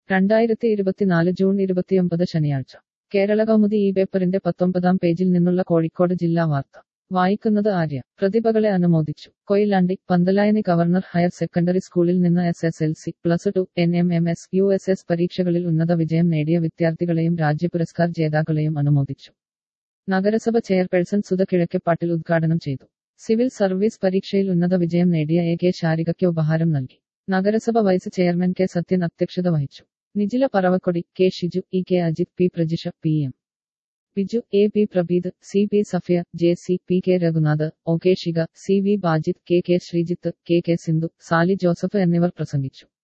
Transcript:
രണ്ടായിരത്തി ഇരുപത്തിനാല് ജൂൺ ഇരുപത്തിയൊമ്പത് ശനിയാഴ്ച കേരള കൗമുദി ഈ പേപ്പറിന്റെ പത്തൊമ്പതാം പേജിൽ നിന്നുള്ള കോഴിക്കോട് ജില്ലാ വാർത്ത വായിക്കുന്നത് ആര്യ പ്രതിഭകളെ അനുമോദിച്ചു Koyilandy Panthalayani government higher secondary സ്കൂളിൽ നിന്ന് S S L C plus two N M M S U S S പരീക്ഷകളിൽ ഉന്നത വിജയം നേടിയ വിദ്യാർത്ഥികളെയും രാജ്യപുരസ്കാർ ജേതാക്കളെയും അനുമോദിച്ചു നഗരസഭ ചെയർപേഴ്സൺ സുധ കിഴക്കെപ്പാട്ടിൽ ഉദ്ഘാടനം ചെയ്തു സിവിൽ സർവീസ് പരീക്ഷയിൽ ഉന്നത വിജയം നേടിയ എ കെ ശാരികയ്ക്ക് ഉപഹാരം നൽകി നഗരസഭ വൈസ് ചെയർമാൻ കെ സത്യൻ അധ്യക്ഷത വഹിച്ചു Nijila Paravakkodi K Shiju E K Ajith P Prajisha P M Biju A P Prabeed C P Safiya J C P K Raghunath O K Shika C V Bajith K K Sreejith K K Sindhu Sally Joseph എന്നിവർ പ്രസംഗിച്ചു